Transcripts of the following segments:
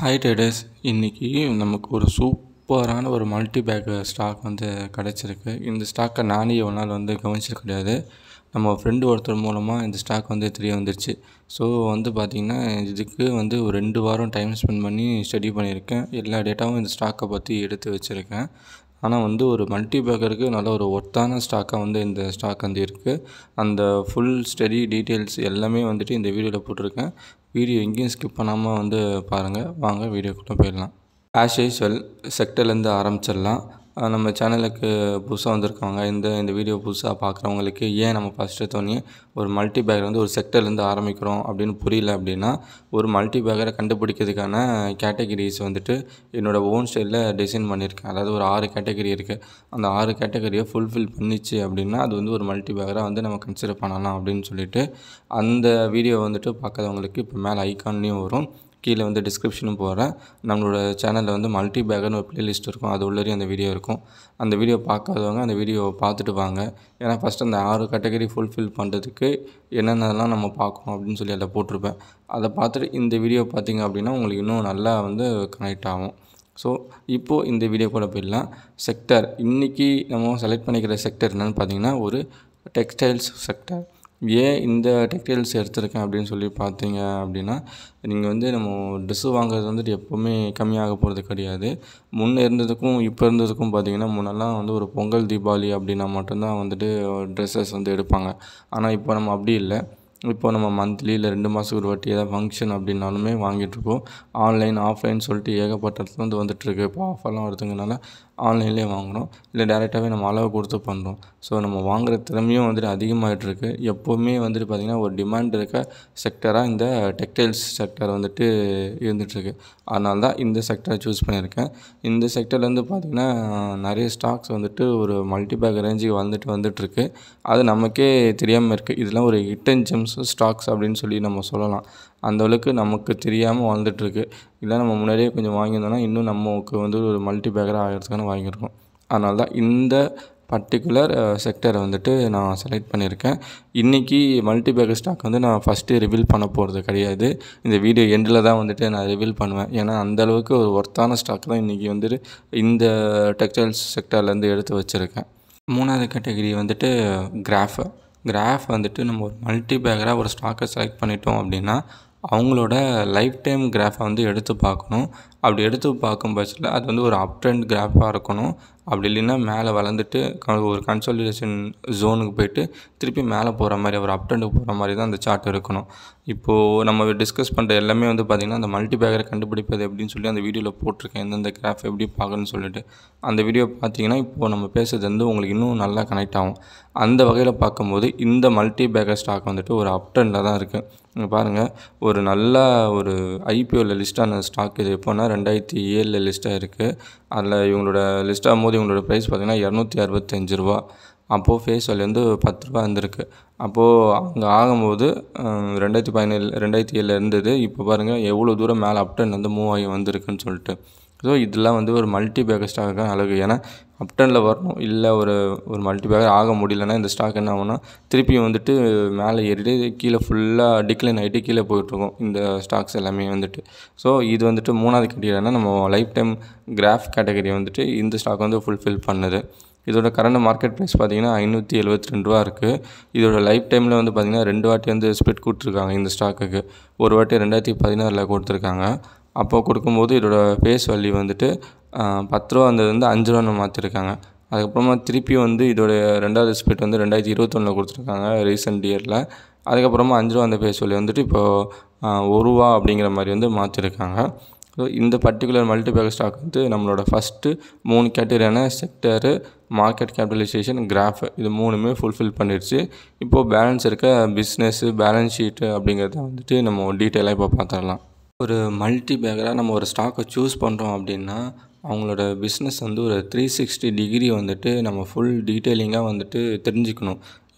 hi traders இன்றைக்கி நமக்கு ஒரு சூப்பரான ஒரு மல்டி பேக் ஸ்டாக் வந்து கிடச்சிருக்கு இந்த ஸ்டாக்கை நானே இவ்வளோ நாள் வந்து கவனிச்சது கிடையாது நம்ம ஃப்ரெண்டு ஒருத்தர் மூலமாக இந்த ஸ்டாக் வந்து தெரிய வந்துருச்சு ஸோ வந்து பார்த்திங்கன்னா இதுக்கு வந்து ஒரு ரெண்டு வாரம் டைம் ஸ்பெண்ட் பண்ணி ஸ்டடி பண்ணியிருக்கேன் எல்லா டேட்டாவும் இந்த ஸ்டாக்கை பற்றி எடுத்து வச்சுருக்கேன் ஆனால் வந்து ஒரு மல்டி பேக்கருக்கு நல்ல ஒரு ஒர்த்தான ஸ்டாக்காக வந்து இந்த ஸ்டாக் வந்து இருக்குது அந்த ஃபுல் ஸ்டடி டீட்டெயில்ஸ் எல்லாமே வந்துட்டு இந்த வீடியோவில் போட்டிருக்கேன் வீடியோ எங்கேயும் ஸ்கிப் பண்ணாமல் வந்து பாருங்கள் வாங்க வீடியோக்குள்ளே போயிடலாம் ஆஸ் யூஸ்வல் செக்டர்லேருந்து ஆரம்பிச்சிடலாம் அஹ் நம்ம சேனலுக்கு புதுசாக வந்திருக்காங்க இந்த இந்த வீடியோ புதுசாக பார்க்குறவங்களுக்கு ஏன் நம்ம ஃபஸ்ட்டு தோணி ஒரு மல்டி பேக்கர் வந்து ஒரு செக்டர்லேருந்து ஆரம்பிக்கிறோம் அப்படின்னு புரியல அப்படின்னா ஒரு மல்டி பேக்கரை கண்டுபிடிக்கிறதுக்கான கேட்டகரிஸ் வந்துட்டு என்னோடய ஓன் ஸ்டைலில் டிசைன் பண்ணியிருக்கேன் அதாவது ஒரு ஆறு கேட்டகரி இருக்குது அந்த ஆறு கேட்டகரியை ஃபுல்ஃபில் பண்ணிச்சு அப்படின்னா அது வந்து ஒரு மல்டி பேக்கராக வந்து நம்ம கன்சிடர் பண்ணலாம் அப்படின்னு சொல்லிட்டு அந்த வீடியோ வந்துட்டு பார்க்காதவங்களுக்கு இப்போ மேலே ஐக்கான்லேயும் வரும் கீழே வந்து டிஸ்கிரிப்ஷனும் போடுறேன் நம்மளோட சேனலில் வந்து மல்டி பேக்கர்னு ஒரு ப்ளேலிஸ்ட் இருக்கும் அது உள்ளேயும் அந்த வீடியோ இருக்கும் அந்த வீடியோ பார்க்காதவங்க அந்த வீடியோ பார்த்துட்டு வாங்க ஏன்னா ஃபஸ்ட்டு அந்த ஆறு கேட்டகரி ஃபுல்ஃபில் பண்ணுறதுக்கு என்னென்னலாம் நம்ம பார்க்கணும் அப்படின்னு சொல்லி அதில் போட்டிருப்பேன் அதை பார்த்துட்டு இந்த வீடியோ பார்த்தீங்க அப்படின்னா உங்களுக்கு இன்னும் நல்லா வந்து கனெக்ட் ஆகும் ஸோ இப்போது இந்த வீடியோ கூட போயிடலாம் செக்டர் இன்றைக்கி நம்ம செலக்ட் பண்ணிக்கிற செக்டர் என்னென்னு பார்த்தீங்கன்னா ஒரு டெக்ஸ்டைல்ஸ் செக்டர் ஏன் இந்த டெக்டைல்ஸ் எடுத்திருக்கேன் அப்படின்னு சொல்லி பார்த்தீங்க அப்படின்னா நீங்கள் வந்து நம்ம ட்ரெஸ்ஸு வாங்குறது வந்துட்டு எப்போவுமே கம்மியாக போகிறது கிடையாது முன்னே இருந்ததுக்கும் இப்போ இருந்ததுக்கும் பார்த்தீங்கன்னா முன்னெல்லாம் வந்து ஒரு பொங்கல் தீபாவளி அப்படின்னா மட்டும்தான் வந்துட்டு ட்ரெஸ்ஸஸ் வந்து எடுப்பாங்க ஆனால் இப்போ நம்ம அப்படி இல்லை இப்போ நம்ம மந்த்லி இல்லை ரெண்டு மாதத்துக்கு ஒரு வாட்டி ஏதாவது ஃபங்க்ஷன் அப்படின்னாலுமே வாங்கிட்டுருக்கோம் ஆன்லைன் ஆஃப்லைன் சொல்லிட்டு ஏகப்பட்ட இடத்துல வந்து வந்துட்டுருக்கு இப்போ ஆஃபர்லாம் வருதுங்கனால ஆன்லைன்லேயே வாங்குகிறோம் இல்லை டேரெக்டாகவே நம்ம அளவு கொடுத்து பண்ணுறோம் ஸோ நம்ம வாங்குகிற திறமையும் வந்துட்டு அதிகமாகிட்டுருக்கு எப்போவுமே வந்துட்டு பார்த்திங்கன்னா ஒரு டிமாண்ட் இருக்க செக்டராக இந்த டெக்டைல்ஸ் செக்டர் வந்துட்டு இருந்துகிட்ருக்கு அதனால தான் இந்த செக்டரை சூஸ் பண்ணியிருக்கேன் இந்த செக்டர்லேருந்து பார்த்திங்கன்னா நிறைய ஸ்டாக்ஸ் வந்துட்டு ஒரு மல்டி பேக் ரேஞ்சுக்கு வந்துட்டு வந்துட்டுருக்கு அது நமக்கே தெரியாமல் இருக்குது இதெல்லாம் ஒரு ஹிட்டன் ஜெம்ஸ் ஸ்டாக்ஸ் அப்படின்னு சொல்லி நம்ம சொல்லலாம் அந்த அளவுக்கு நமக்கு தெரியாமல் வாழ்ந்துட்டுருக்கு இல்லை நம்ம முன்னாடியே கொஞ்சம் வாங்கியிருந்தோம்னா இன்னும் நமக்கு வந்து ஒரு மல்டி பேக்கராக ஆகிறதுக்கான வாங்கியிருக்கோம் அதனால தான் இந்த பர்டிகுலர் செக்டரை வந்துட்டு நான் செலக்ட் பண்ணியிருக்கேன் இன்றைக்கி மல்டி பேக்கர் ஸ்டாக் வந்து நான் ஃபஸ்ட்டு ரிவீல் பண்ண போகிறது கிடையாது இந்த வீடியோ எண்டில் தான் வந்துட்டு நான் ரிவீல் பண்ணுவேன் ஏன்னா அந்தளவுக்கு ஒரு ஒர்த்தான ஸ்டாக் தான் இன்றைக்கி வந்துட்டு இந்த டெக்ஸ்டைல்ஸ் செக்டர்லேருந்து எடுத்து வச்சுருக்கேன் மூணாவது கேட்டகரி வந்துட்டு கிராஃபு கிராஃப் வந்துட்டு நம்ம ஒரு மல்டி பேக்கராக ஒரு ஸ்டாக்கை செலக்ட் பண்ணிட்டோம் அப்படின்னா அவங்களோட லைஃப் டைம் கிராஃபை வந்து எடுத்து பார்க்கணும் அப்படி எடுத்து பார்க்கும் பட்சத்தில் அது வந்து ஒரு அப் ட்ரெண்ட் கிராஃபாக இருக்கணும் அப்படி இல்லைன்னா மேலே வளர்ந்துட்டு ஒரு கன்சல்டேஷன் ஜோனுக்கு போயிட்டு திருப்பி மேலே போகிற மாதிரி ஒரு அப் ட்ரெண்டுக்கு போகிற மாதிரி தான் அந்த சார்ட் இருக்கணும் இப்போது நம்ம டிஸ்கஸ் பண்ணுற எல்லாமே வந்து பார்த்திங்கன்னா அந்த மல்டி பேக்கரை கண்டுபிடிப்பது எப்படின்னு சொல்லி அந்த வீடியோவில் போட்டிருக்கேன் எந்தெந்த கிராஃப் எப்படி பார்க்கணும்னு சொல்லிட்டு அந்த வீடியோ பார்த்தீங்கன்னா இப்போது நம்ம பேசுறது வந்து உங்களுக்கு இன்னும் நல்லா கனெக்ட் ஆகும் அந்த வகையில் பார்க்கும்போது இந்த மல்டி பேக்கர் ஸ்டாக் வந்துட்டு ஒரு அப் ட்ரெண்டில் தான் இருக்குது இங்கே பாருங்கள் ஒரு நல்ல ஒரு ஐபிஓவில் லிஸ்ட்டான ஸ்டாக் இது எப்போனா ரெண்டாயிரத்தி ஏழில் லிஸ்ட்டாக இருக்குது அதில் இவங்களோட லிஸ்ட் ஆகும்போது இவங்களோட ப்ரைஸ் பார்த்திங்கன்னா இரநூத்தி அறுபத்தஞ்சு ரூபா அப்போது ஃபேஸ் வேல்யூ வந்து பத்து ரூபா இருந்திருக்கு அப்போது அங்கே ஆகும்போது ரெண்டாயிரத்தி பதினேழு ரெண்டாயிரத்தி ஏழில் இருந்தது இப்போ பாருங்கள் எவ்வளோ தூரம் மேலே அப்டன் வந்து மூவ் ஆகி வந்திருக்குன்னு சொல்லிட்டு ஸோ இதெல்லாம் வந்து ஒரு மல்டி பேக்கர் ஸ்டாக்கான அழகு ஏன்னா அப்டனில் வரணும் இல்லை ஒரு ஒரு மல்டி பேக்கர் ஆக முடியலன்னா இந்த ஸ்டாக் என்ன ஆகும்னா திருப்பியும் வந்துட்டு மேலே ஏறிட்டு கீழே ஃபுல்லாக டிக்ளைன் ஆகிட்டு கீழே போயிட்டுருக்கும் இந்த ஸ்டாக்ஸ் எல்லாமே வந்துட்டு ஸோ இது வந்துட்டு மூணாவது கேட்டகரினா நம்ம லைஃப் டைம் கிராஃப் கேட்டகரி வந்துட்டு இந்த ஸ்டாக் வந்து ஃபுல்ஃபில் பண்ணுது இதோட கரண்ட் மார்க்கெட் ப்ரைஸ் பார்த்தீங்கன்னா ஐநூற்றி எழுபத்தி ரெண்டு ரூபா இருக்குது இதோட லைஃப் டைமில் வந்து பார்த்திங்கன்னா ரெண்டு வாட்டி வந்து ஸ்பிட் கொடுத்துருக்காங்க இந்த ஸ்டாக்குக்கு ஒரு வாட்டி ரெண்டாயிரத்தி பதினாறில் கொடுத்துருக்காங்க அப்போ கொடுக்கும்போது இதோட ஃபேஸ் வேல்யூ வந்துட்டு பத்து ரூபா வந்தது வந்து அஞ்சு ரூபான்னு மாற்றிருக்காங்க அதுக்கப்புறமா திருப்பி வந்து இதோட ரெண்டாவது ஸ்பிட் வந்து ரெண்டாயிரத்தி இருபத்தொன்னில் கொடுத்துருக்காங்க ரீசெண்ட் இயரில் அதுக்கப்புறமா அஞ்சு ரூபா அந்த ஃபேஸ் வேல்யூ வந்துட்டு இப்போது ஒரு ரூபா அப்படிங்கிற மாதிரி வந்து மாற்றிருக்காங்க ஸோ இந்த பர்டிகுலர் மல்டிபேக்கர் ஸ்டாக் வந்து நம்மளோட ஃபஸ்ட்டு மூணு கேட்டகரியான செக்டரு மார்க்கெட் கேபிட்டலைசேஷன் கிராஃப் இது மூணுமே ஃபுல்ஃபில் பண்ணிடுச்சு இப்போது பேலன்ஸ் இருக்க பிஸ்னஸ்ஸு பேலன்ஸ் ஷீட்டு அப்படிங்கிறத வந்துட்டு நம்ம டீட்டெயிலாக இப்போ பார்த்துடலாம் ஒரு மல்டி பேக்கராக நம்ம ஒரு ஸ்டாக்கை சூஸ் பண்ணுறோம் அப்படின்னா அவங்களோட பிஸ்னஸ் வந்து ஒரு த்ரீ சிக்ஸ்டி டிகிரி வந்துட்டு நம்ம ஃபுல் டீட்டெயிலிங்காக வந்துட்டு தெரிஞ்சுக்கணும்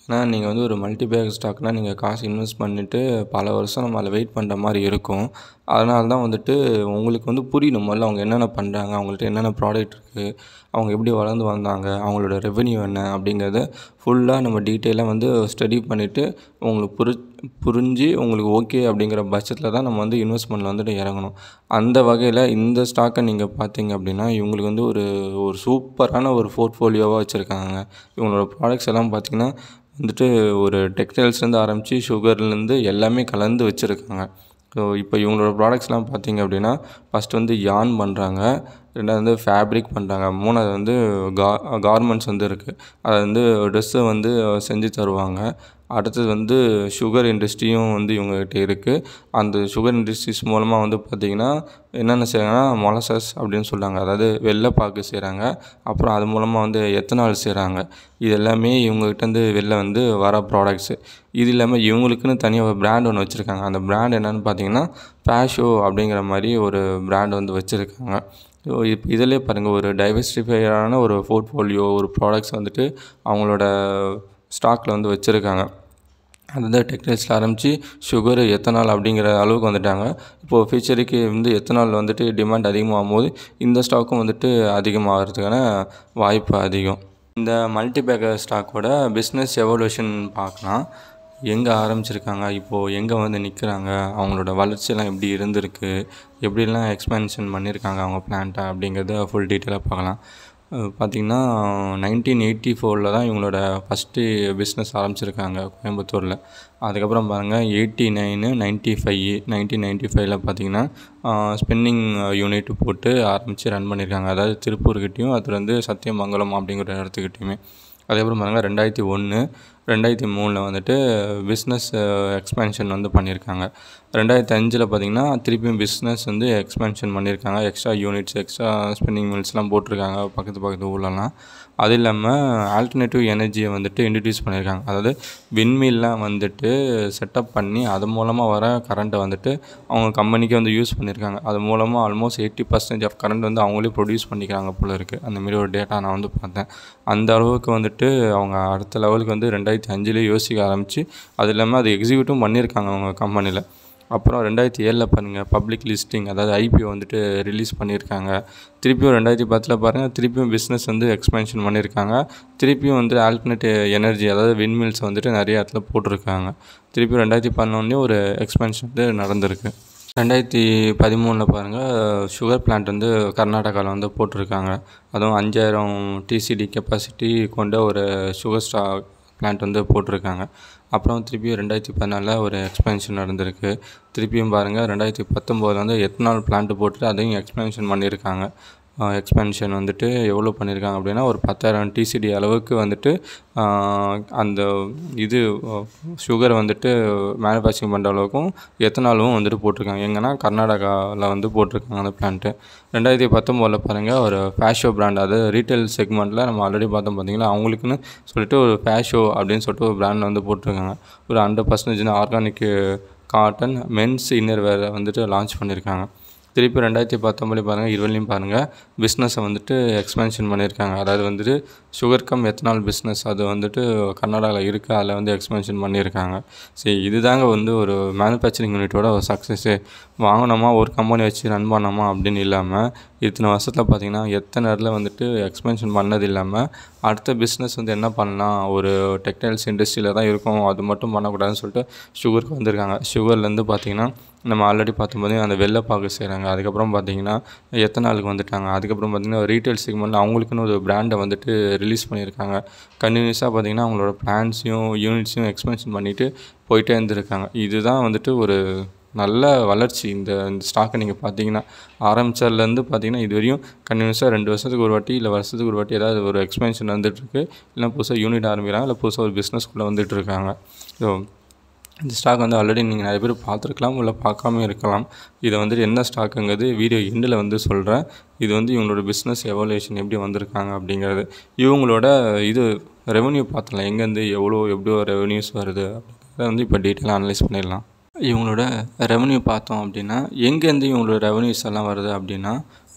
ஏன்னா நீங்கள் வந்து ஒரு மல்டி பேக் ஸ்டாக்னால் நீங்கள் காசு இன்வெஸ்ட் பண்ணிவிட்டு பல வருஷம் நம்ம அதில் வெயிட் பண்ணுற மாதிரி இருக்கும் அதனால தான் வந்துட்டு உங்களுக்கு வந்து புரியணும் முதல்ல அவங்க என்னென்ன பண்ணுறாங்க அவங்கள்ட்ட என்னென்ன ப்ராடக்ட் இருக்குது அவங்க எப்படி வளர்ந்து வந்தாங்க அவங்களோட ரெவென்யூ என்ன அப்படிங்கிறத ஃபுல்லாக நம்ம டீட்டெயிலாக வந்து ஸ்டடி பண்ணிவிட்டு உங்களுக்கு புரி புரிஞ்சு உங்களுக்கு ஓகே அப்படிங்கிற பட்சத்தில் தான் நம்ம வந்து இன்வெஸ்ட்மெண்ட்டில் வந்துட்டு இறங்கணும் அந்த வகையில் இந்த ஸ்டாக்கை நீங்கள் பார்த்தீங்க அப்படின்னா இவங்களுக்கு வந்து ஒரு ஒரு சூப்பரான ஒரு போர்ட்ஃபோலியோவாக வச்சுருக்காங்க இவங்களோட ப்ராடக்ட்ஸ் எல்லாம் பார்த்திங்கன்னா வந்துட்டு ஒரு டெக்ஸ்டைல்ஸ்லேருந்து ஆரம்பித்து சுகர்லேருந்து எல்லாமே கலந்து வச்சுருக்காங்க ஸோ இப்போ இவங்களோட ப்ராடக்ட்ஸ்லாம் பார்த்தீங்க அப்படின்னா ஃபஸ்ட்டு வந்து யான் பண்ணுறாங்க ரெண்டாவது வந்து ஃபேப்ரிக் பண்ணுறாங்க மூணாவது வந்து கா கார்மெண்ட்ஸ் வந்து இருக்குது அது வந்து ட்ரெஸ்ஸை வந்து செஞ்சு தருவாங்க அடுத்தது வந்து சுகர் இண்டஸ்ட்ரியும் வந்து இவங்ககிட்ட இருக்குது அந்த சுகர் இண்டஸ்ட்ரீஸ் மூலமாக வந்து பார்த்திங்கன்னா என்னென்ன செய்கிறாங்கன்னா மொலசஸ் அப்படின்னு சொல்கிறாங்க அதாவது வெள்ளைப்பாக்கு செய்கிறாங்க அப்புறம் அது மூலமாக வந்து எத்தனால் செய்கிறாங்க இது எல்லாமே இவங்ககிட்டேருந்து வெளில வந்து வர ப்ராடக்ட்ஸு இது இல்லாமல் இவங்களுக்குன்னு தனியாக ஒரு பிராண்ட் ஒன்று வச்சுருக்காங்க அந்த பிராண்ட் என்னென்னு பார்த்தீங்கன்னா பேஷோ அப்படிங்கிற மாதிரி ஒரு பிராண்ட் வந்து வச்சுருக்காங்க ஸோ இப்போ இதிலே பாருங்கள் ஒரு டைவர்சிஃபைடான ஒரு போர்ட்ஃபோலியோ ஒரு ப்ராடக்ட்ஸ் வந்துட்டு அவங்களோட ஸ்டாக்கில் வந்து வச்சுருக்காங்க அந்த டெக்டைல்ஸில் ஆரம்பித்து சுகரு எத்தனால் அப்படிங்கிற அளவுக்கு வந்துட்டாங்க இப்போது ஃபியூச்சருக்கு வந்து எத்தனால் வந்துட்டு டிமாண்ட் அதிகமாகும் போது இந்த ஸ்டாக்கும் வந்துட்டு அதிகமாகிறதுக்கான வாய்ப்பு அதிகம் இந்த மல்டி பேக்கர் ஸ்டாக்கோட பிஸ்னஸ் எவல்யூஷன் பார்க்கலாம் எங்கே ஆரம்பிச்சிருக்காங்க இப்போது எங்கே வந்து நிற்கிறாங்க அவங்களோட வளர்ச்சியெல்லாம் எப்படி இருந்திருக்கு எப்படிலாம் எக்ஸ்பென்ஷன் பண்ணியிருக்காங்க அவங்க பிளான்ட்டை அப்படிங்கிறத ஃபுல் டீட்டெயிலாக பார்க்கலாம் பார்த்திங்கன்னா நைன்டீன் எயிட்டி ஃபோரில் தான் இவங்களோட ஃபஸ்ட்டு பிஸ்னஸ் ஆரம்பிச்சிருக்காங்க கோயம்புத்தூரில் அதுக்கப்புறம் பாருங்கள் eighty nine ninety five nineteen ninety ஃபைவ்ல பார்த்திங்கன்னா ஸ்பின்னிங் யூனிட் போட்டு ஆரம்பித்து ரன் பண்ணியிருக்காங்க அதாவது திருப்பூர்கிட்டையும் அது வந்து சத்தியமங்கலம் அப்படிங்கிற இடத்துக்கிட்டையுமே அதேபோல் பாருங்கள் ரெண்டாயிரத்தி ஒன்று ரெண்டாயிரத்தி மூணில் வந்துட்டு பிஸ்னஸ் எக்ஸ்பேன்ஷன் வந்து பண்ணியிருக்காங்க ரெண்டாயிரத்தி அஞ்சில் பார்த்திங்கன்னா திருப்பியும் பிஸ்னஸ் வந்து எக்ஸ்பேன்ஷன் பண்ணியிருக்காங்க எக்ஸ்ட்ரா யூனிட்ஸ் எக்ஸ்ட்ரா ஸ்பின்னிங் மில்ஸ்லாம் போட்டிருக்காங்க பக்கத்து பக்கத்து ஊர்லலாம் அது இல்லாமல் ஆல்டர்னேட்டிவ் எனர்ஜியை வந்துட்டு இன்ட்ரடியூஸ் பண்ணியிருக்காங்க அதாவது விண்மில்லாம் வந்துட்டு செட்டப் பண்ணி அது மூலமாக வர கரண்ட்டை வந்துட்டு அவங்க கம்பெனிக்கே வந்து யூஸ் பண்ணியிருக்காங்க அது மூலமாக almost eighty percentage of current வந்து அவங்களே ப்ரொடியூஸ் பண்ணிக்கிறாங்க போல இருக்குது அந்தமாரி ஒரு டேட்டா நான் வந்து பார்த்தேன் அந்த அளவுக்கு வந்துட்டு அவங்க அடுத்த லெவலுக்கு வந்து ரெண்டாயிரத்தி அஞ்சுலேயே யோசிக்க ஆரம்பித்து அது இல்லாமல் அது எக்ஸிக்யூட்டும் பண்ணியிருக்காங்க அவங்க கம்பெனியில் அப்புறம் ரெண்டாயிரத்தி ஏழில் பாருங்கள் பப்ளிக் லிஸ்டிங் அதாவது ஐபிஓ வந்துட்டு ரிலீஸ் பண்ணியிருக்காங்க திருப்பியும் ரெண்டாயிரத்தி பத்தில் பாருங்கள் திருப்பியும் பிஸ்னஸ் வந்து எக்ஸ்பென்ஷன் பண்ணியிருக்காங்க திருப்பியும் வந்து ஆல்டர்னேட் எனர்ஜி அதாவது விண்மில்ஸ் வந்துட்டு நிறைய இடத்துல போட்டிருக்காங்க திருப்பியும் ரெண்டாயிரத்தி பதினொன்னே ஒரு எக்ஸ்பென்ஷன் வந்து நடந்திருக்கு ரெண்டாயிரத்தி பதிமூணில் பாருங்கள் சுகர் பிளான்ட் வந்து கர்நாடகாவில் வந்து போட்டிருக்காங்க அதுவும் அஞ்சாயிரம் டிசிடி கெப்பாசிட்டி கொண்ட ஒரு சுகர் ஸ்டா பிளான்ட் வந்து போட்டிருக்காங்க அப்புறம் திருப்பியும் ரெண்டாயிரத்தி பதினாலில் ஒரு எக்ஸ்பென்ஷன் நடந்திருக்கு திருப்பியும் பாருங்கள் ரெண்டாயிரத்தி பத்தொம்போதில் வந்து எத்தனால் பிளான்ட்டு போட்டு அதையும் எக்ஸ்பென்ஷன் பண்ணியிருக்காங்க எக்ஸ்பென்ஷன் வந்துட்டு எவ்வளோ பண்ணியிருக்காங்க அப்படின்னா ஒரு பத்தாயிரம் டிசிடி அளவுக்கு வந்துட்டு அந்த இது சுகர் வந்துட்டு மேனுஃபேக்சரிங் பண்ணுற அளவுக்கும் எத்தனாலும் வந்துட்டு போட்டிருக்காங்க எங்கன்னா கர்நாடகாவில் வந்து போட்டிருக்காங்க அந்த பிளான்ட்டு ரெண்டாயிரத்தி பத்தொம்போதில் பாருங்கள் ஒரு ஃபேஷோ பிராண்ட் அதாவது ரீட்டைல் செக்மெண்ட்டில் நம்ம ஆல்ரெடி பார்த்தோம் பார்த்தீங்களா அவங்களுக்குன்னு சொல்லிட்டு ஒரு ஃபேஷோ அப்படின்னு சொல்லிட்டு ஒரு பிராண்ட் வந்து போட்டிருக்காங்க ஒரு hundred percentage organic cotton men's inner wear வந்துட்டு லான்ச் பண்ணியிருக்காங்க திருப்பி ரெண்டாயிரத்தி பத்தொம்பது பாருங்கள் இருபதுலையும் பாருங்கள் பிஸ்னஸை வந்துட்டு எக்ஸ்பென்ஷன் பண்ணியிருக்காங்க அதாவது வந்துட்டு சுகர் கம் எத்தனால் பிஸ்னஸ் அது வந்துட்டு கர்நாடகாவில் இருக்குது அதில் வந்து எக்ஸ்பென்ஷன் பண்ணியிருக்காங்க சரி இதுதாங்க வந்து ஒரு மேனுஃபேக்சரிங் யூனிட்டோட ஒரு சக்ஸஸ்ஸு வாங்கினோமா ஒரு கம்பெனி வச்சு ரன் பண்ணோமா அப்படின்னு இல்லாமல் இத்தனை வருஷத்தில் பார்த்திங்கன்னா எத்தனை இடத்துல வந்துட்டு எக்ஸ்பென்ஷன் பண்ணது இல்லாமல் அடுத்த பிஸ்னஸ் வந்து என்ன பண்ணலாம் ஒரு டெக்டைல்ஸ் இண்டஸ்ட்ரியில் தான் இருக்கும் அது மட்டும் பண்ணக்கூடாதுன்னு சொல்லிட்டு சுகருக்கு வந்திருக்காங்க சுகர்லேருந்து பார்த்திங்கன்னா நம்ம ஆல்ரெடி பார்த்தும்போது அந்த வெள்ளைப்பாகு செய்கிறாங்க அதுக்கப்புறம் பார்த்திங்கன்னா எத்தனாலுக்கு வந்துட்டாங்க அதுக்கப்புறம் பார்த்திங்கன்னா ரீட்டைல் செக்மெண்ட்டில் அவங்களுக்குன்னு ஒரு பிராண்டை வந்துட்டு ரிலீஸ் பண்ணியிருக்காங்க கண்டினியூஸாக பார்த்திங்கன்னா அவங்களோட பிளான்ஸையும் யூனிட்ஸையும் எக்ஸ்பென்ஷன் பண்ணிவிட்டு போயிட்டே இருந்திருக்காங்க இதுதான் வந்துட்டு ஒரு நல்ல வளர்ச்சி இந்த இந்த ஸ்டாக்கை நீங்கள் பார்த்தீங்கன்னா ஆரம்பித்ததுலேருந்து பார்த்தீங்கன்னா இது வரையும் கண்டினியூஸாக ரெண்டு வருஷத்துக்கு ஒரு வாட்டி இல்லை வருஷத்துக்கு ஒரு வாட்டி ஏதாவது ஒரு எக்ஸ்பென்ஷன் வந்துட்டுருக்கு இல்லை புதுசாக யூனிட் ஆரம்பிக்கிறாங்க இல்லை புதுசாக ஒரு பிஸ்னஸ்க்குள்ளே வந்துட்டு இருக்காங்க ஸோ இந்த ஸ்டாக் வந்து ஆல்ரெடி நீங்கள் நிறைய பேர் பார்த்துருக்கலாம் இல்லை பார்க்காம இருக்கலாம் இதை வந்துட்டு என்ன ஸ்டாக்குங்கிறது வீடியோ எண்டில் வந்து சொல்கிறேன் இது வந்து இவங்களோட பிஸ்னஸ் எவாலுவேஷன் எப்படி வந்திருக்காங்க அப்படிங்கிறது இவங்களோட இது ரெவன்யூ பார்த்தலாம் எங்கேருந்து எவ்வளோ எப்படியோ ரெவன்யூஸ் வருது அப்படிங்கிறத வந்து இப்போ டீட்டெயிலாக அனலைஸ் பண்ணிடலாம் இவங்களோட ரெவன்யூ பார்த்தோம் அப்படின்னா எங்கேருந்து இவங்களோட ரெவன்யூஸ் எல்லாம் வருது அப்படின்னா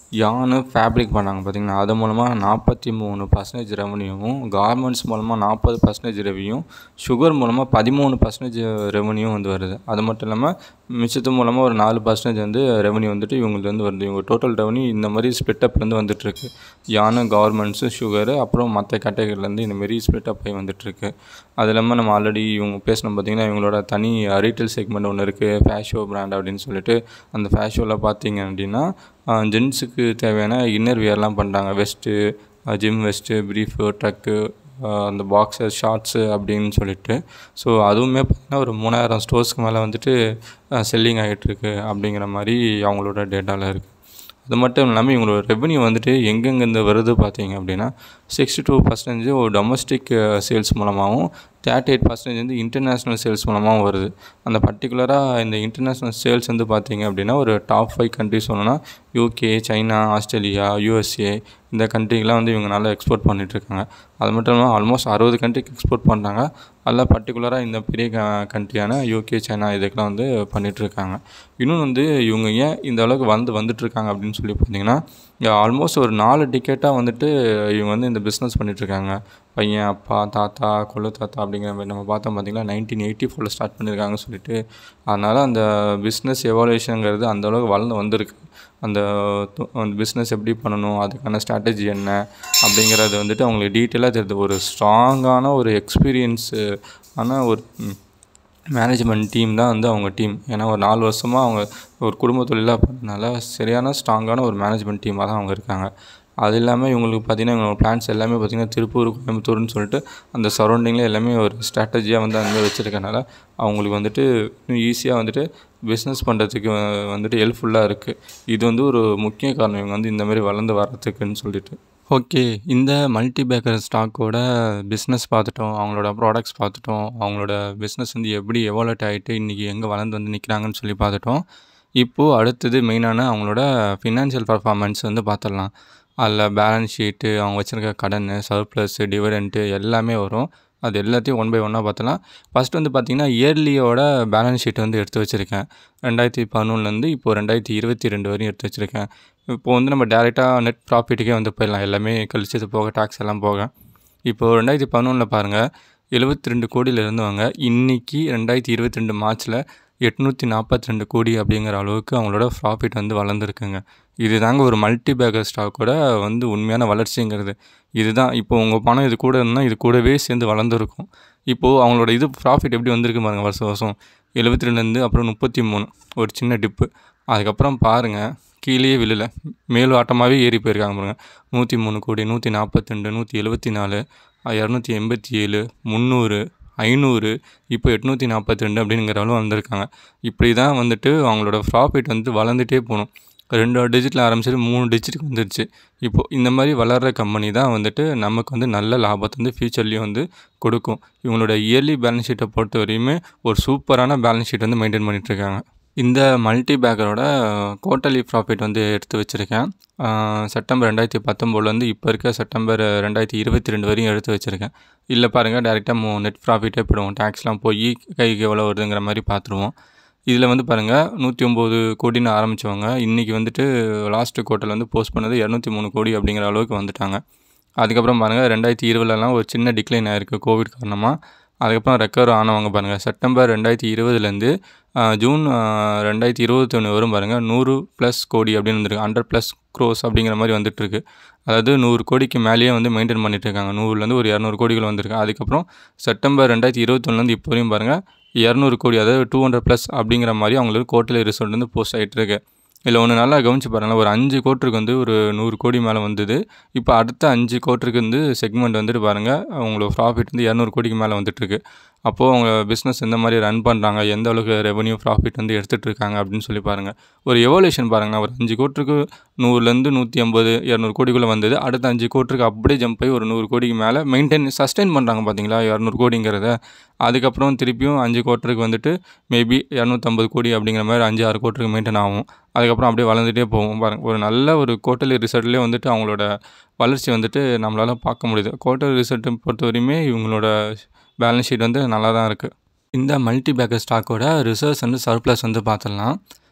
யானு ஃபேப்ரிக் பண்ணாங்க பார்த்தீங்கன்னா அது மூலமாக நாற்பத்தி மூணு பர்சன்டேஜ் ரெவன்யூவும் கார்மெண்ட்ஸ் மூலமாக நாற்பது பர்சன்டேஜ் ரெவன்யூ சுகர் மூலமாக பதிமூணு பர்சன்டேஜ் ரெவன்யூ வந்து வருது அது மட்டும் இல்லாமல் மிச்சத்து மூலமாக ஒரு நாலு பர்சன்டேஜ் வந்து ரெவன்யூ வந்துட்டு இவங்களுக்கு வருது இவங்க டோட்டல் ரெவன்யூ இந்த மாதிரி ஸ்ப்ளிட்டப்லேருந்து வந்துட்டுருக்கு யானு கவர்மெண்ட்ஸு சுகரு அப்புறம் மற்ற கேட்டகரிலேருந்து இந்த மாரி ஸ்ப்ளிட்டப் ஆகி வந்துட்டுருக்கு அது இல்லாமல் நம்ம ஆல்ரெடி இவங்க பேசணும் பார்த்திங்கன்னா இவங்களோட தனி ரீட்டைல் செக்மெண்ட் ஒன்று இருக்குது ஃபேஷோ பிராண்ட் அப்படின்னு சொல்லிட்டு அந்த ஃபேஷோவில் பார்த்தீங்க அப்படின்னா ஜென்ஸுக்கு தேவையான இன்னர் வியர்லாம் பண்ணுறாங்க vest gym vest brief trunk அந்த பாக்ஸர் ஷார்ட்ஸு அப்படின்னு சொல்லிட்டு ஸோ அதுவுமே பார்த்திங்கன்னா ஒரு மூணாயிரம் ஸ்டோர்ஸ்க்கு மேலே வந்துட்டு செல்லிங் ஆகிட்டுருக்கு அப்படிங்கிற மாதிரி அவங்களோட டேட்டாவில் இருக்குது அது மட்டும் இல்லாமல் இவங்களோட ரெவன்யூ வந்துட்டு எங்கெங்கேருந்து வருது பார்த்தீங்க அப்படின்னா சிக்ஸ்டி டூ பர்சன்டேஜ் ஒரு டொமஸ்டிக் சேல்ஸ் மூலமாகவும் தேர்ட்டி எயிட் பர்சன்டேஜ் வந்து இன்டர்நேஷ்னல் சேல்ஸ் மூலமாகவும் வருது அந்த பர்டிகுலராக இந்த இன்டர்நேஷ்னல் சேல்ஸ் வந்து பார்த்தீங்க அப்படின்னா ஒரு டாப் ஃபைவ் கண்ட்ரிஸ் சொல்லணும்னா யூகே சைனா ஆஸ்திரேலியா யூஎஸ்ஏ இந்த கண்ட்ரிக்கெலாம் வந்து இவங்க நல்லா எக்ஸ்போர்ட் பண்ணிகிட்ருக்காங்க அது மட்டும் இல்லாமல் ஆல்மோஸ்ட் அறுபது கண்ட்ரிக்கு எக்ஸ்போர்ட் பண்ணுறாங்க அதில் பர்டிகுலராக இந்த பெரிய க கண்ட்ரியான யூகே சைனா இதுக்கெலாம் வந்து பண்ணிகிட்ருக்காங்க இன்னொன்று வந்து இவங்க ஏன் இந்த அளவுக்கு வந்து வந்துட்டுருக்காங்க அப்படின்னு சொல்லி பார்த்தீங்கன்னா ஆல்மோஸ்ட் ஒரு நாலு டிக்கெட்டாக வந்துட்டு இவங்க வந்து இந்த பிஸ்னஸ் பண்ணிகிட்ருக்காங்க பையன் அப்பா தாத்தா கொள்ளு தாத்தா அப்படிங்கிற மாதிரி நம்ம பார்த்தோம் பார்த்திங்கன்னா நைன்டீன் எயிட்டி ஃபோரில் ஸ்டார்ட் பண்ணியிருக்காங்கன்னு சொல்லிட்டு அதனால் அந்த பிஸ்னஸ் எவாலுவேஷனுங்கிறது அந்தளவுக்கு வளர்ந்து வந்திருக்கு அந்த அந்த பிஸ்னஸ் எப்படி பண்ணணும் அதுக்கான ஸ்ட்ராட்டஜி என்ன அப்படிங்கிறது வந்துட்டு அவங்களுக்கு டீட்டெயிலாக தெரியுது ஒரு ஸ்ட்ராங்கான ஒரு எக்ஸ்பீரியன்ஸு ஆனால் ஒரு மேனேஜ்மெண்ட் டீம் தான் வந்து அவங்க டீம் ஏன்னா ஒரு நாலு வருஷமாக அவங்க ஒரு குடும்ப தொழிலாக பண்ணனால சரியான ஸ்ட்ராங்கான ஒரு மேனேஜ்மெண்ட் டீமாக தான் அவங்க இருக்காங்க அது இல்லாமல் இவங்களுக்கு பார்த்திங்கன்னா இவங்களோட பிளான்ஸ் எல்லாமே பார்த்திங்கன்னா திருப்பூர் கோயம்புத்தூர்னு சொல்லிட்டு அந்த சரௌண்டிங்கில் எல்லாமே ஒரு ஸ்ட்ராட்டஜியாக வந்து அந்த வச்சுருக்கனால அவங்களுக்கு வந்துட்டு இன்னும் ஈஸியாக வந்துட்டு பிஸ்னஸ் பண்ணுறதுக்கு வந்துட்டு ஹெல்ப்ஃபுல்லாக இருக்குது இது வந்து ஒரு முக்கிய காரணம் இவங்க வந்து இந்த மாதிரி வளர்ந்து வர்றதுக்குன்னு சொல்லிட்டு ஓகே இந்த மல்டி பேக்கர் ஸ்டாக்கோட பிஸ்னஸ் பார்த்துட்டோம் அவங்களோட ப்ராடக்ட்ஸ் பார்த்துட்டோம் அவங்களோட பிஸ்னஸ் வந்து எப்படி எவாலட் ஆகிட்டு இன்றைக்கி எங்கே வளர்ந்து வந்து நிற்கிறாங்கன்னு சொல்லி பார்த்துட்டோம் இப்போது அடுத்தது மெயினான அவங்களோட ஃபினான்ஷியல் பர்ஃபார்மன்ஸ் வந்து பார்த்துடலாம் அதில் பேலன்ஸ் ஷீட்டு அவங்க வச்சுருக்க கடன் சர்ப்ளஸ்ஸு டிவிடெண்ட்டு எல்லாமே வரும் அது எல்லாத்தையும் ஒன் பை ஒன்னாக பார்த்தலாம் ஃபஸ்ட் வந்து பார்த்திங்கன்னா இயர்லியோட பேலன்ஸ் ஷீட் வந்து எடுத்து வச்சுருக்கேன் ரெண்டாயிரத்தி பதினொன்றுலேருந்து இப்போது ரெண்டாயிரத்தி இருபத்தி ரெண்டு வரையும் எடுத்து வச்சுருக்கேன் இப்போ வந்து நம்ம டேரெக்டாக நெட் ப்ராஃபிட்டுக்கே வந்து போயிடலாம் எல்லாமே கழிச்சது போக டேக்ஸ் எல்லாம் போக இப்போது ரெண்டாயிரத்தி பதினொன்றில் பாருங்கள் எழுபத்தி ரெண்டு கோடியில் இருந்தவங்க இன்றைக்கி ரெண்டாயிரத்தி இருபத்தி ரெண்டு மார்ச்சில் எட்நூற்றி நாற்பத்தி ரெண்டு கோடி அப்படிங்கிற அளவுக்கு அவங்களோட ப்ராஃபிட் வந்து வளர்ந்துருக்குங்க இது தாங்க ஒரு மல்டி பேக்கர் ஸ்டாக்கோட வந்து உண்மையான வளர்ச்சிங்கிறது இதுதான் இப்போ உங்கள் பணம் இது கூட இருந்தால் இது கூடவே சேர்ந்து வளர்ந்துருக்கும் இப்போது அவங்களோட இது ப்ராஃபிட் எப்படி வந்திருக்கு பாருங்கள் வருஷம் வருஷம் எழுபத்தி ரெண்டுலேருந்து அப்புறம் முப்பத்தி மூணு ஒரு சின்ன டிப்பு அதுக்கப்புறம் பாருங்கள் கீழே விழல மேல் ஆட்டமாகவே ஏறி போயிருக்காங்க பாருங்கள் நூற்றி மூணு கோடி நூற்றி நாற்பத்தி ரெண்டு நூற்றி எழுபத்தி நாலு இரநூத்தி எண்பத்தி ஏழு முந்நூறு ஐநூறு இப்போ எட்நூற்றி நாற்பத்தி ரெண்டு அப்படிங்கிற அளவு வந்திருக்காங்க இப்படி தான் வந்துட்டு அவங்களோட ப்ராஃபிட் வந்து வளர்ந்துட்டே போகணும் ரெண்டு டிஜிட்டில் ஆரம்பிச்சிட்டு மூணு டிஜிட்டுக்கு வந்துருச்சு இப்போது இந்த மாதிரி வளர்கிற கம்பெனி தான் வந்துட்டு நமக்கு வந்து நல்ல லாபத்தை வந்து ஃப்யூச்சர்லேயும் வந்து கொடுக்கும் இவங்களோட இயர்லி பேலன்ஸ் ஷீட்டை பொறுத்த வரையுமே ஒரு சூப்பரான பேலன்ஸ் ஷீட் வந்து மெயின்டைன் பண்ணிகிட்ருக்காங்க இந்த மல்டி பேக்கரோட குவார்ட்டர்லி ப்ராஃபிட் வந்து எடுத்து வச்சுருக்கேன் செப்டம்பர் ரெண்டாயிரத்தி பத்தொம்போதுலேருந்து இப்போ இருக்க செப்டம்பர் ரெண்டாயிரத்தி இருபத்தி ரெண்டு வரையும் எடுத்து வச்சுருக்கேன் இல்லை பாருங்கள் டேரெக்டாக நெட் ப்ராஃபிட்டே போயிடுவோம் டேக்ஸ்லாம் போய் கைக்கு எவ்வளோ வருதுங்கிற மாதிரி பார்த்துருவோம் இதில் வந்து பாருங்கள் நூற்றி ஒம்பது கோடின்னு ஆரம்பித்தவங்க இன்றைக்கி வந்துட்டு லாஸ்ட்டு குவார்ட்டரில் வந்து போஸ்ட் பண்ணது இரநூத்தி மூணு கோடி அப்படிங்கிற அளவுக்கு வந்துட்டாங்க அதுக்கப்புறம் பாருங்கள் ரெண்டாயிரத்தி இருபதுலலாம் ஒரு சின்ன டிக்ளைன் ஆயிருக்கு கோவிட் காரணமாக அதுக்கப்புறம் ரெக்கவர் ஆனவங்க பாருங்கள் செப்டம்பர் ரெண்டாயிரத்தி இருபதுலேருந்து ஜூன் ரெண்டாயிரத்தி இருபத்தி ஒன்று வரும் பாருங்கள் நூறு ப்ளஸ் கோடி அப்படின்னு வந்துருக்கு ஹண்ட்ரட் ப்ளஸ் க்ரோஸ் அப்படிங்கிற மாதிரி வந்துட்டுருக்கு அதாவது நூறு கோடிக்கு மேலேயே வந்து மெயின்டைன் பண்ணிட்டு இருக்காங்க நூறுலேருந்து ஒரு இரநூறு கோடிகள் வந்திருக்கு அதுக்கப்புறம் செப்டம்பர் ரெண்டாயிரத்தி இருபத்தொன்னுலேருந்து இப்போ வரையும் பாருங்கள் இரநூறு கோடி அதாவது டூ ஹண்ட்ரட் ப்ளஸ் அப்படிங்கிற மாதிரி அவங்களுக்கு குவார்ட்டர்லி ரிசல்ட் வந்து போஸ்ட் ஆகிட்டு இருக்கு இதில் ஒன்று நல்லா கவனிச்சு பாருங்கள் ஒரு அஞ்சு கோட்டருக்கு வந்து ஒரு நூறு கோடி மேலே வந்தது இப்போ அடுத்த அஞ்சு கோட்டருக்கு வந்து செக்மெண்ட் வந்துட்டு பாருங்கள் அவங்களோட ப்ராஃபிட் வந்து இரநூறு கோடிக்கு மேலே வந்துட்டுருக்கு அப்போது அவங்க பிஸ்னஸ் எந்த மாதிரி ரன் பண்ணுறாங்க எந்த அளவுக்கு ரெவன்யூ ப்ராஃபிட் வந்து எடுத்துகிட்டு இருக்காங்க அப்படின்னு சொல்லி பாருங்கள் ஒரு எவல்யூஷன் பாருங்கள் ஒரு அஞ்சு கோட்டருக்கு நூறுலேருந்து நூற்றி ஐம்பது இரநூறு கோடிக்குள்ளே வந்தது அடுத்த அஞ்சு கோட்டருக்கு அப்படியே ஜம்ப் ஆகி ஒரு நூறு கோடிக்கு மேலே மெயின்டைன் சஸ்டைன் பண்ணுறாங்க பார்த்தீங்களா இரநூறு கோடிங்கிறத அதுக்கப்புறம் திருப்பியும் அஞ்சு கோட்டருக்கு வந்துட்டு மேபி இரநூத்தம்பது கோடி அப்படிங்கிற மாதிரி அஞ்சு ஆறு கோட்டருக்கு மெயின்டைன் ஆகும் அதுக்கப்புறம் அப்படியே வளர்ந்துட்டே போகும் பாருங்கள் ஒரு நல்ல ஒரு குவார்ட்டர்லி ரிசல்ட்லேயே வந்துட்டு அவங்களோட வளர்ச்சி வந்துட்டு நம்மளால் பார்க்க முடியுது குவார்ட்டர் ரிசல்ட்டை பொறுத்த வரையுமே இவங்களோட பேலன்ஸ் ஷீட் வந்து நல்லா தான் இருக்குது இந்த மல்டி பேக்கர் ஸ்டாக்கோட ரிசர்வ்ஸ் வந்து சர்ப்ளஸ் வந்து பார்த்துடலாம்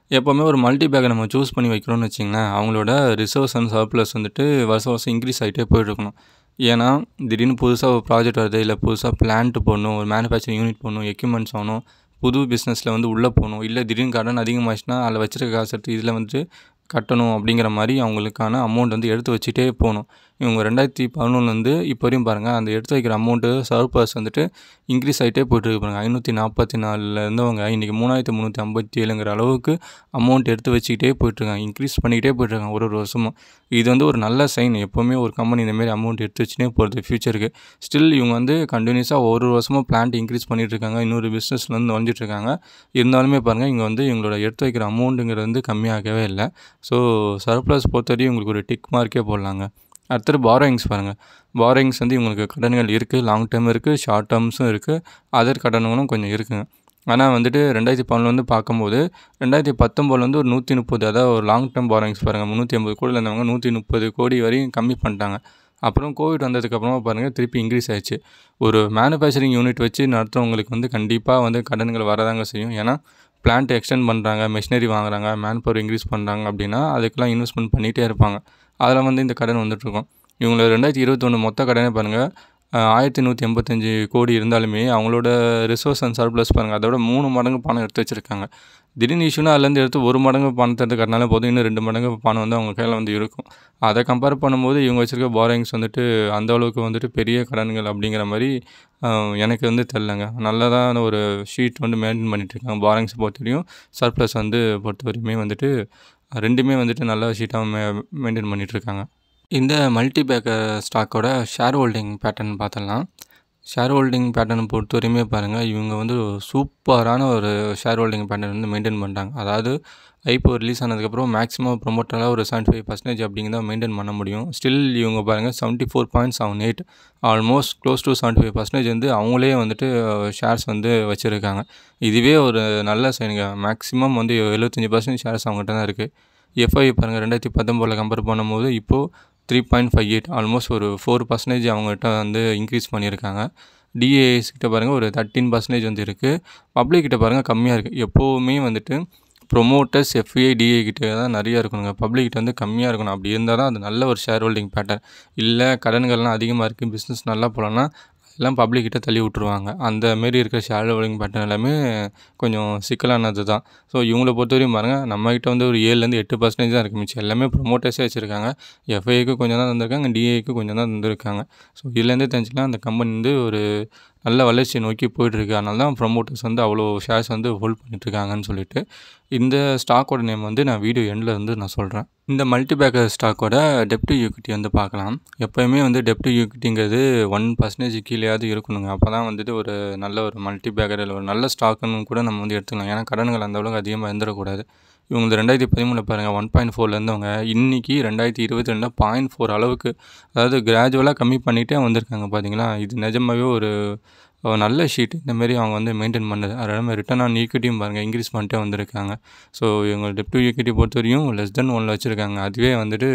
எப்போவுமே ஒரு மல்டி பேக்கை நம்ம சூஸ் பண்ணி வைக்கிறோம்னு வச்சிங்களேன் அவங்களோட ரிசர்வ்ஸ் அண்ட் சர்ப்ளஸ் வந்துட்டு வருஷம் வருஷம் இன்க்ரீஸ் ஆகிட்டே போயிட்டுருக்கணும் ஏன்னா திடீர்னு புதுசாக ஒரு ப்ராஜெக்ட் வருது இல்லை புதுசாக பிளான்ட் போடணும் ஒரு மேனுஃபேக்சரிங் யூனிட் போடணும் எக்யூப்மெண்ட்ஸ் ஆகணும் புது பிஸ்னஸில் வந்து உள்ளே போகணும் இல்லை திடீர்னு கடன் அதிகமாகிடுச்சுன்னா அதில் வச்சிருக்க காசு எடுத்து இதில் வந்துட்டு கட்டணும் அப்படிங்கிற மாதிரி அவங்களுக்கான அமௌண்ட் வந்து எடுத்து வச்சுட்டே போகணும் இவங்க ரெண்டாயிரத்தி பதினொன்றுலேருந்து இப்போ வரையும் பாருங்கள் அந்த எடுத்து வைக்கிற அமௌண்ட்டு சர்பஸ் வந்துட்டு இன்க்ரீஸ் ஆகிட்டே போயிட்டுருக்கு பாருங்கள் ஐநூற்றி நாற்பத்தி நாலில் இருந்தவங்க இன்றைக்கி மூணாயிரத்தி முந்நூற்றி ஐம்பத்தி ஏழுங்கிற அளவுக்கு அமௌண்ட் எடுத்து வச்சுக்கிட்டே போயிட்டுருக்காங்க இன்க்ரீஸ் பண்ணிக்கிட்டே போயிட்டுருக்காங்க ஒரு ஒரு வருஷமும் இது வந்து ஒரு நல்ல சைன் எப்போவுமே ஒரு கம்பெனி இந்தமாரி அமௌண்ட் எடுத்து வச்சுனே போகிறது ஃப்யூச்சருக்கு ஸ்டில் இவங்க வந்து கண்டினியூஸாக ஒரு வருஷமும் பிளான்ட் இன்க்ரீஸ் பண்ணிகிட்டு இருக்காங்க இன்னொரு பிஸ்னஸில் வந்து நுழைஞ்சிட்டு இருக்காங்க இருந்தாலுமே பாருங்கள் இங்கே வந்து இவங்களோட எடுத்து வைக்கிற அமௌண்ட்டுங்கிறது வந்து கம்மியாகவே இல்லை ஸோ சர்ப்ளஸ் பொறுத்தவரையும் உங்களுக்கு ஒரு டிக் மார்க்கே போடலாங்க அடுத்தது பாரோயிங்ஸ் பாருங்கள் பாரோயிங்ஸ் வந்து இவங்களுக்கு கடன்கள் இருக்குது லாங் டேர்ம் இருக்குது ஷார்ட் டேர்ம்ஸும் இருக்குது அதர் கடன்களும் கொஞ்சம் இருக்குங்க ஆனால் வந்துட்டு ரெண்டாயிரத்தி பதினொன்று வந்து பார்க்கும்போது ரெண்டாயிரத்தி பத்தொம்போதில் வந்து ஒரு நூற்றி முப்பது அதாவது ஒரு லாங் டேர்ம் பாரோயிங்ஸ் பாருங்கள் முந்நூற்றி ஐம்பது கோடியில் இருந்தவங்க நூற்றி முப்பது கோடி வரையும் கம்மி பண்ணிட்டாங்க அப்புறம் கோவிட் வந்ததுக்கப்புறமா பாருங்கள் திருப்பி இன்க்ரீஸ் ஆயிடுச்சு ஒரு மேனுஃபேக்சரிங் யூனிட் வச்சு நடத்துகிறவங்களுக்கு வந்து கண்டிப்பாக வந்து கடன்கள் வரதாங்க செய்யும் ஏன்னா பிளான்ட் எக்ஸ்டெண்ட் பண்ணுறாங்க மிஷினரி வாங்குறாங்க மேன் பவர் இன்க்ரீஸ் பண்ணுறாங்க அப்படின்னா அதுக்கெல்லாம் இன்வெஸ்ட்மெண்ட் பண்ணிகிட்டே இருப்பாங்க அதில் வந்து இந்த கடன் வந்துட்டுருக்கும் இவங்கள ரெண்டாயிரத்தி இருபத்தொன்று மொத்த கடனே பாருங்கள் ஆயிரத்தி நூற்றி எண்பத்தஞ்சு கோடி இருந்தாலுமே அவங்களோட ரிசோர்ஸ் அண்ட் சர்ப்ளஸ் பாருங்கள் அதோட மூணு மடங்கு பணம் எடுத்து வச்சுருக்காங்க திடீர்னு இஷ்யூனா அதுலேருந்து எடுத்து ஒரு மடங்கு பணத்தை எடுத்து கட்டினாலே போதும் இன்னும் ரெண்டு மடங்கு பணம் வந்து அவங்க கையில் வந்து இருக்கும் அதை கம்பேர் பண்ணும்போது இவங்க வச்சுருக்க பாரோயிங்ஸ் வந்துட்டு அந்த அளவுக்கு வந்துட்டு பெரிய கடன்கள் அப்படிங்கிற மாதிரி எனக்கு வந்து தெரிலங்க நல்லதான ஒரு ஷீட் வந்து மெயின்டைன் பண்ணிகிட்ருக்காங்க பாரோயிங்ஸ் பொறுத்தவரையும் சர்ப்ளஸ் வந்து பொறுத்த வரையுமே வந்துட்டு ரெண்டுமே வந்துட்டு நல்ல ஷீட்டாக மெ மெயின்டைன் பண்ணிகிட்ருக்காங்க இந்த மல்டி பேக்கர் ஸ்டாக்கோட ஷேர் ஹோல்டிங் பேட்டர்ன் பார்த்துடலாம் ஷேர் ஹோல்டிங் பேட்டர்னை பொறுத்த வரையுமே பாருங்கள் இவங்க வந்து சூப்பரான ஒரு ஷேர் ஹோல்டிங் பேட்டர்ன் வந்து மெயின்டைன் பண்ணுறாங்க அதாவது ஐப்போ ரிலீஸ் ஆனதுக்கப்புறம் மேக்ஸிமம் ப்ரொமோட்டராக ஒரு செவன்ட்டி ஃபைவ் பர்சன்டேஜ் அப்படிங்கிறத மெயின்டைன் பண்ண முடியும் ஸ்டில் இவங்க பாருங்கள் seventy four point seven eight almost close to seventy five percentage வந்து அவங்களே வந்துட்டு ஷேர்ஸ் வந்து வச்சுருக்காங்க இதுவே ஒரு நல்ல சைனுங்க மேக்ஸிமம் வந்து எழுபத்தஞ்சி பர்சன்டேஜ் ஷேர்ஸ் அவங்ககிட்ட தான் இருக்குது எஃப்ஐ பாருங்கள் ரெண்டாயிரத்தி பத்தொம்போதில் கம்பேர் பண்ணும்போது இப்போது three point five eight almost ஒரு ஃபோர் பர்சன்டேஜ் அவங்ககிட்ட வந்து இன்க்ரீஸ் பண்ணியிருக்காங்க டிஏஎஸ் கிட்ட பாருங்கள் ஒரு தேர்ட்டின் பர்சன்டேஜ் வந்து இருக்குது பப்ளிக் கிட்ட பாருங்கள் கம்மியாக இருக்குது எப்போவுமே வந்துட்டு ப்ரொமோட்டர்ஸ் எஃப்ஐ டிஏ கிட்ட தான் நிறையா இருக்கணுங்க பப்ளிக் கிட்ட வந்து கம்மியாக இருக்கணும் அப்படி இருந்தால் தான் அது நல்ல ஒரு ஷேர் ஹோல்டிங் பேட்டர்ன் இல்லை கடன்கள்லாம் அதிகமாக இருக்குது பிஸ்னஸ் நல்லா போகலன்னா எல்லாம் பப்ளிக் கிட்ட தள்ளி விட்ருவாங்க அந்த மாரி இருக்கிற ஷேர் ஹோல்டிங் பேட்டர்ன் எல்லாமே கொஞ்சம் சிக்கலானது தான் ஸோ இவங்கள பொறுத்தவரையும் பாருங்கள் நம்மக்கிட்ட வந்து ஒரு ஏழுலேருந்து எட்டு பர்சன்டேஜ் தான் இருக்குது மிச்சம் எல்லாமே ப்ரொமோட்டர்ஸே வச்சுருக்காங்க எஃப்ஐக்கு கொஞ்சம் தான் தந்திருக்காங்க டிஏக்கு கொஞ்சம் தான் தந்திருக்காங்க ஸோ இதுலேருந்தே தெரிஞ்சுக்கலாம் அந்த கம்பெனி வந்து ஒரு நல்ல வளர்ச்சியை நோக்கி போயிட்டுருக்கு அதனால தான் ப்ரொமோட்டர்ஸ் வந்து அவ்வளோ ஷேர்ஸ் வந்து ஹோல்ட் பண்ணிகிட்ருக்காங்கன்னு சொல்லிட்டு இந்த ஸ்டாக்கோட நேம் வந்து நான் வீடியோ எண்டில் வந்து நான் சொல்கிறேன் இந்த மல்டி பேக்கர் ஸ்டாக்கோட டெப்ட் யூக்கிட்டி வந்து பார்க்கலாம் எப்போயுமே வந்து டெப்ட் யூக்கிட்டிங்கிறது ஒன் பர்சன்டேஜ் கீழேயாவது இருக்கணுங்க அப்போ தான் வந்துட்டு ஒரு நல்ல ஒரு மல்டி பேக்கர் இல்லை ஒரு நல்ல ஸ்டாக்குன்னு கூட நம்ம வந்து எடுத்துக்கலாம் ஏன்னா கடன்கள் அந்த அளவுக்கு அதிகமாக இருந்துடக்கூடாது இவங்க ரெண்டாயிரத்தி பதிமூணில் பாருங்கள் ஒன் பாயிண்ட் ஃபோரில் இருந்தவங்க இன்றைக்கி ரெண்டாயிரத்தி இருபத்தி ரெண்டில் பாயிண்ட் ஃபோர் அளவுக்கு அதாவது கிராஜுவலாக கம்மி பண்ணிகிட்டே வந்திருக்காங்க பார்த்தீங்களா இது நிஜமாகவே ஒரு நல்ல ஷீட் இந்தமாரி அவங்க வந்து மெயின்டைன் பண்ணுது அதனால் ரிட்டர்ன் ஆன் ஈக்விட்டியும் பாருங்கள் இன்க்ரீஸ் பண்ணிட்டே வந்திருக்காங்க ஸோ இவங்க டெப்ட் ஈக்விட்டி பொறுத்த வரையும் லெஸ் தென் ஒன்ல வச்சுருக்காங்க அதுவே வந்துட்டு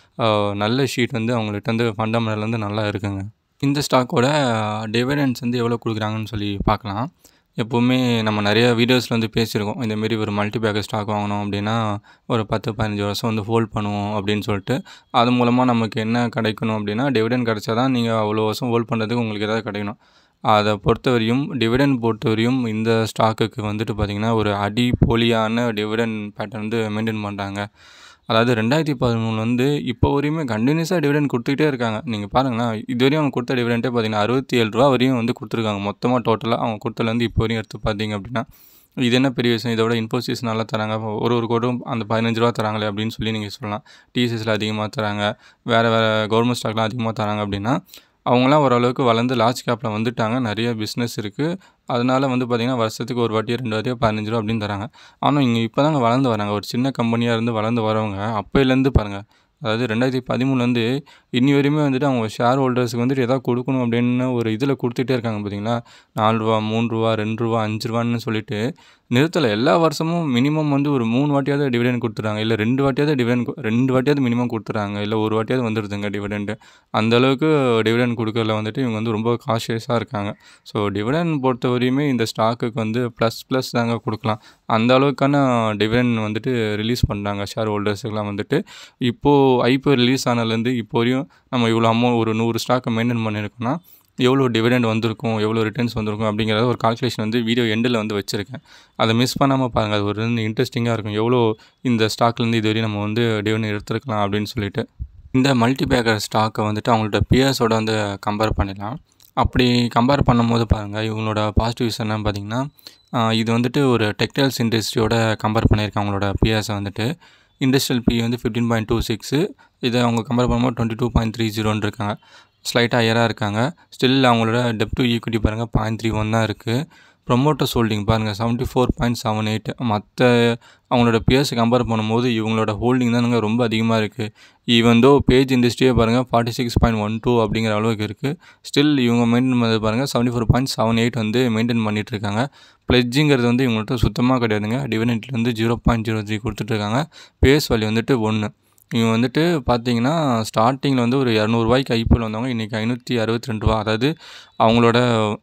நல்ல ஷீட் வந்து அவங்கள்ட்ட வந்து ஃபண்டமெண்டல் வந்து நல்லா இருக்குங்க இந்த ஸ்டாக்கோட டிவிடெண்ட்ஸ் வந்து எவ்வளோ கொடுக்குறாங்கன்னு சொல்லி பார்க்கலாம் எப்போவுமே நம்ம நிறைய வீடியோஸில் வந்து பேசியிருக்கோம் இந்தமாரி ஒரு மல்டி பேக்கர் ஸ்டாக் வாங்கினோம் அப்படின்னா ஒரு பத்து பதினஞ்சு வருஷம் வந்து ஹோல்ட் பண்ணுவோம் அப்படின்னு சொல்லிட்டு அது மூலமாக நமக்கு என்ன கிடைக்கணும் அப்படின்னா டிவிடெண்ட் கிடைச்சா தான் நீங்கள் அவ்வளோ வருஷம் ஹோல்ட் பண்ணுறதுக்கு உங்களுக்கு எதாவது கிடைக்கணும் அதை பொறுத்தவரையும் டிவிடெண்ட் பொறுத்தவரையும் இந்த ஸ்டாக்குக்கு வந்துட்டு பார்த்திங்கன்னா ஒரு அடி போலியான டிவிடெண்ட் பேட்டர்ன் வந்து மெயின்டைன் பண்ணுறாங்க அதாவது ரெண்டாயிரத்தி பதிமூணு வந்து இப்போ வரையுமே கண்டினியூஸாக டிவிடெண்ட் கொடுத்துக்கிட்டே இருக்காங்க நீங்கள் பாருங்களேன் இது வரையும் அவங்க கொடுத்த டிவிடெண்ட்டே பார்த்தீங்கன்னா அறுபத்தி ஏழு ரூபா வரையும் வந்து கொடுத்துருக்காங்க மொத்தமாக டோட்டலாக அவங்க கொடுத்தலேருந்து இப்போ வரையும் எடுத்து பார்த்தீங்க அப்படின்னா இது என்ன பெரிய விஷயம் இதோட இன்ஃபோசிஸ் நல்லா தராங்க ஒரு ஒரு கோடும் அந்த பதினஞ்சு ரூபா தராங்களே அப்படின்னு சொல்லி நீங்கள் சொல்லலாம் டிசிஎஸில் அதிகமாக தராங்க வேறு வேறு கவர்மெண்ட் ஸ்டாக்லாம் அதிகமாக தராங்க அப்படின்னா அவங்களாம் ஓரளவுக்கு வளர்ந்து லார்ஜ் கேப்பில் வந்துட்டாங்க நிறைய பிஸ்னஸ் இருக்குது அதனால் வந்து பார்த்திங்கன்னா வருஷத்துக்கு ஒரு வாட்டியோ ரெண்டு வாட்டியோ பதினஞ்சு ரூபா அப்படின்னு தராங்க ஆனால் இங்கே இப்போ தாங்க வளர்ந்து வராங்க ஒரு சின்ன கம்பெனியாக இருந்து வளர்ந்து வரவங்க அப்போலேருந்து பாருங்கள் அதாவது ரெண்டாயிரத்தி பதிமூணுலேருந்து இன்னி வரையுமே வந்துட்டு அவங்க ஷேர் ஹோல்டர்ஸுக்கு வந்துட்டு எதாவது கொடுக்கணும் அப்படின்னு ஒரு இதில் கொடுத்துட்டே இருக்காங்க பார்த்தீங்களா நாலு ரூபா மூணு ரூபா ரெண்டு ரூபா அஞ்சு ரூபான்னு சொல்லிட்டு நிறுத்தலை எல்லா வருஷமும் மினிமம் வந்து ஒரு மூணு வாட்டியாவது டிவிடெண்ட் கொடுத்துட்றாங்க இல்லை ரெண்டு வாட்டியாவது டிவிடெண்ட் ரெண்டு வாட்டியாவது மினிமம் கொடுத்துட்றாங்க இல்லை ஒரு வாட்டியாவது வந்துடுதுங்க டிவிடெண்ட்டு அந்த அளவுக்கு டிவிடெண்ட் கொடுக்கறதுல வந்துட்டு இவங்க வந்து ரொம்ப காஷியஸாக இருக்காங்க ஸோ டிவிடெண்ட் பொறுத்த வரையுமே இந்த ஸ்டாக்குக்கு வந்து ப்ளஸ் ப்ளஸ் தாங்க கொடுக்கலாம் அந்த அளவுக்கான டிவிடெண்ட் வந்துட்டு ரிலீஸ் பண்ணுறாங்க ஷேர் ஹோல்டர்ஸுக்கெலாம் வந்துட்டு இப்போது ஐபிஓ ரிலீஸ் ஆனதுலேருந்து இப்போ வரையும் நம்ம இவ்வளோ அமௌண்ட் ஒரு நூறு ஸ்டாக்கை மெயின்டைன் பண்ணியிருக்கோம்னா எவ்வளோ டிவிடெண்ட் வந்திருக்கும் எவ்வளோ ரிட்டர்ன்ஸ் வந்திருக்கும் அப்படிங்கிறத ஒரு கால்குலேஷன் வந்து வீடியோ எண்டில் வந்து வச்சுருக்கேன் அதை மிஸ் பண்ணாமல் பாருங்கள் அது ஒரு இன்ட்ரெஸ்டிங்காக இருக்கும் எவ்வளோ இந்த ஸ்டாக்லேருந்து இது வரையும் நம்ம வந்து டிவிடெண்ட் எடுத்துருக்கலாம் அப்படின்னு சொல்லிட்டு இந்த மல்டிபேக்கர் ஸ்டாக்கை வந்துட்டு அவங்கள்ட்ட பியர்ஸோட வந்து கம்பேர் பண்ணிடலாம் அப்படி கம்பேர் பண்ணும்போது பாருங்கள் இவங்களோட பாசிட்டிவ்ஸ் என்னன்னு பார்த்தீங்கன்னா இது வந்துட்டு ஒரு டெக்டைல்ஸ் இண்டஸ்ட்ரியோட கம்பேர் பண்ணியிருக்காங்க அவங்களோட பியர்ஸை வந்துட்டு இண்டஸ்ட்ரியல் பி வந்து ஃபிஃப்டீன் பாயிண்ட் டூ சிக்ஸு இதை அவங்க கம்பேர் பண்ணும்போது டுவெண்ட்டி டூ பாயிண்ட் த்ரீ ஜீரோன்னு இருக்காங்க ஸ்லைட்டாக ஹையராக இருக்காங்க ஸ்டில் அவங்களோட டெப் டு ஈக்விட்டி பாருங்கள் பாயிண்ட் த்ரீ ஒன் தான் இருக்குது ப்ரொமோட்டர்ஸ் ஹோல்டிங் பாருங்கள் seventy four point seven eight மற்ற அவங்களோட பியர்ஸை கம்பேர் பண்ணும்போது இவங்களோட ஹோல்டிங் தானுங்க ரொம்ப அதிகமாக இருக்குது ஈவன் தோ பேஜ் இண்டஸ்ட்ரியே பாருங்கள் forty six point one two அப்படிங்கிற அளவுக்கு இருக்குது ஸ்டில் இவங்க மெயின்டைன் பண்ணது பாருங்கள் seventy four point seven eight வந்து மெயின்டைன் பண்ணிகிட்டு இருக்காங்க ப்ளெஜ்ஜிங்கிறது வந்து இவங்கள்ட்ட சுத்தமாக கிடையாதுங்க டிவிடெண்ட்லேருந்து ஜீரோ பாயிண்ட் ஜீரோ த்ரீ கொடுத்துட்ருக்காங்க பேஸ் வேல்யூ வந்துட்டு ஒன்று இவங்க வந்துட்டு பார்த்தீங்கன்னா ஸ்டார்டிங்கில் வந்து ஒரு இரநூறுவாய்க்கு ஐபிஎல் வந்தவங்க இன்றைக்கி ஐநூற்றி அறுபத்தி ரெண்டு ரூபா அதாவது அவங்களோட